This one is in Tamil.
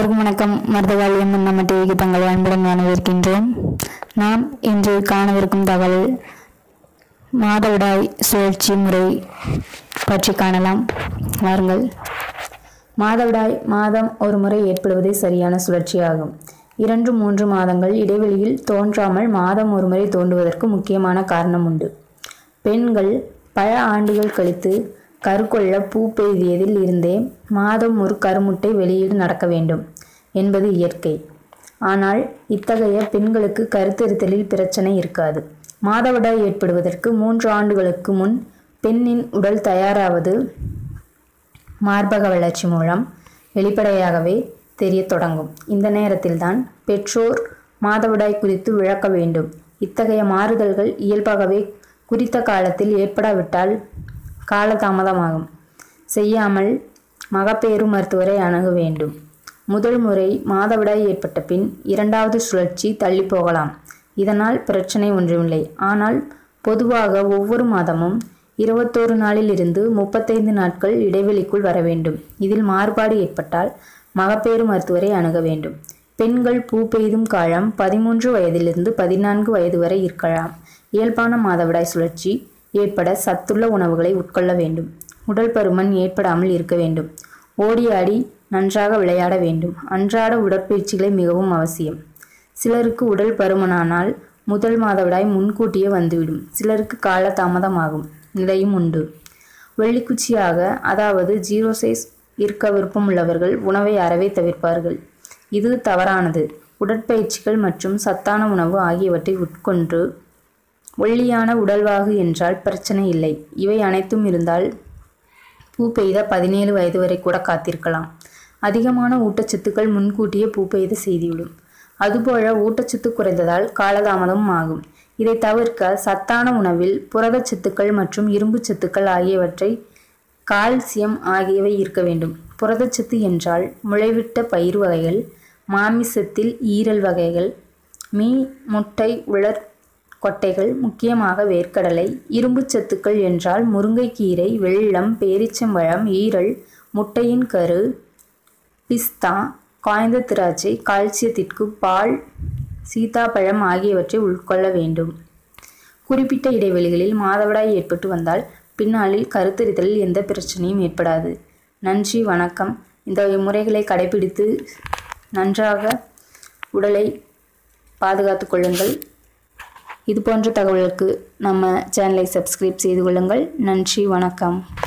அனைவருக்கும் வணக்கம் மருதகாளியம் நம்ம டிவிக்கு தங்கள் அன்புடன் வரவேற்கின்றோம் நாம் இன்று காணவிருக்கும் தகவல் மாதவிடாய் சுழற்சி முறை பற்றி காணலாம் வாருங்கள் மாதவிடாய் மாதம் ஒரு முறை ஏற்படுவதே சரியான சுழற்சியாகும் இரண்டு மூன்று மாதங்கள் இடைவெளியில் தோன்றாமல் மாதம் ஒரு முறை தோன்றுவதற்கு முக்கியமான காரணம் உண்டு பெண்கள் பல ஆண்டுகள் கழித்து கருக்கொள்ள பூ பெய்தியதில் இருந்தே மாதம் ஒரு கருமுட்டை வெளியீடு நடக்க வேண்டும் என்பது இயற்கை ஆனால் இத்தகைய பெண்களுக்கு கருத்தரித்தலில் பிரச்சனை இருக்காது மாதவிடாய் ஏற்படுவதற்கு மூன்று ஆண்டுகளுக்கு முன் பெண்ணின் உடல் தயாராவது மார்பக வளர்ச்சி மூலம் வெளிப்படையாகவே தெரியத் தொடங்கும் இந்த நேரத்தில்தான் பெற்றோர் மாதவிடாய் குறித்து விளக்க வேண்டும் இத்தகைய மாறுதல்கள் இயல்பாகவே குறித்த காலத்தில் ஏற்படாவிட்டால் காலதாமதமாகும் செய்யாமல் மகப்பேறு மருத்துவரை அணுக வேண்டும் முதல் முறை மாதவிடாய் ஏற்பட்ட பின் இரண்டாவது சுழற்சி தள்ளி போகலாம் இதனால் பிரச்சனை ஒன்றுமில்லை ஆனால் பொதுவாக ஒவ்வொரு மாதமும் இருபத்தோரு நாளிலிருந்து முப்பத்தைந்து நாட்கள் இடைவெளிக்குள் வர வேண்டும் இதில் மாறுபாடு ஏற்பட்டால் மகப்பேறு மருத்துவரை அணுக வேண்டும் பெண்கள் பூ பெய்தும் காலம் பதிமூன்று வயதிலிருந்து பதினான்கு வயது வரை இருக்கலாம் இயல்பான மாதவிடாய் சுழற்சி ஏற்பட சத்துள்ள உணவுகளை உட்கொள்ள வேண்டும் உடல் பருமன் ஏற்படாமல் இருக்க வேண்டும் ஓடி ஆடி நன்றாக விளையாட வேண்டும் அன்றாட உடற்பயிற்சிகளை மிகவும் அவசியம் சிலருக்கு உடல் பருமனானால் முதல் மாதவிடாய் முன்கூட்டியே வந்துவிடும் சிலருக்கு கால தாமதமாகும் நிலையும் உண்டு வெள்ளிக்குச்சியாக அதாவது ஜீரோ சைஸ் இருக்க விருப்பமுள்ளவர்கள் உணவை அறவே தவிர்ப்பார்கள் இது தவறானது உடற்பயிற்சிகள் மற்றும் சத்தான உணவு ஆகியவற்றை உட்கொண்டு ஒல்லியான உடல்வாகு என்றால் பிரச்சனை இல்லை இவை அனைத்தும் இருந்தால் பூ பெய்த பதினேழு வயது வரை கூட காத்திருக்கலாம் அதிகமான ஊட்டச்சத்துக்கள் முன்கூட்டியே பூ பெய்த செய்துவிடும் அதுபோல ஊட்டச்சத்து குறைந்ததால் காலதாமதமும் ஆகும் இதை தவிர்க்க சத்தான உணவில் புரதச்சத்துக்கள் மற்றும் இரும்பு சத்துக்கள் ஆகியவற்றை கால்சியம் ஆகியவை இருக்க வேண்டும் புரதச்சத்து என்றால் முளைவிட்ட பயிர் வகைகள் மாமிசத்தில் ஈரல் வகைகள் மீன் முட்டை உலர் கொட்டைகள் முக்கியமாக வேர்க்கடலை இரும்பு சத்துக்கள் என்றால் முருங்கைக்கீரை வெள்ளம் பேரிச்சம்பழம் ஈரல் முட்டையின் கரு பிஸ்தா காய்ந்த திராட்சை கால்சியத்திற்கு பால் சீதாப்பழம் ஆகியவற்றை உட்கொள்ள வேண்டும் குறிப்பிட்ட இடைவெளிகளில் மாதவிடாய் ஏற்பட்டு வந்தால் பின்னாளில் கருத்தரித்தலில் எந்த பிரச்சனையும் ஏற்படாது நன்றி வணக்கம் இந்த முறைகளை கடைபிடித்து நன்றாக உடலை பாதுகாத்து கொள்ளுங்கள் இது போன்ற தகவலுக்கு நம்ம சேனலை சப்ஸ்கிரைப் செய்து கொள்ளுங்கள் நன்றி வணக்கம்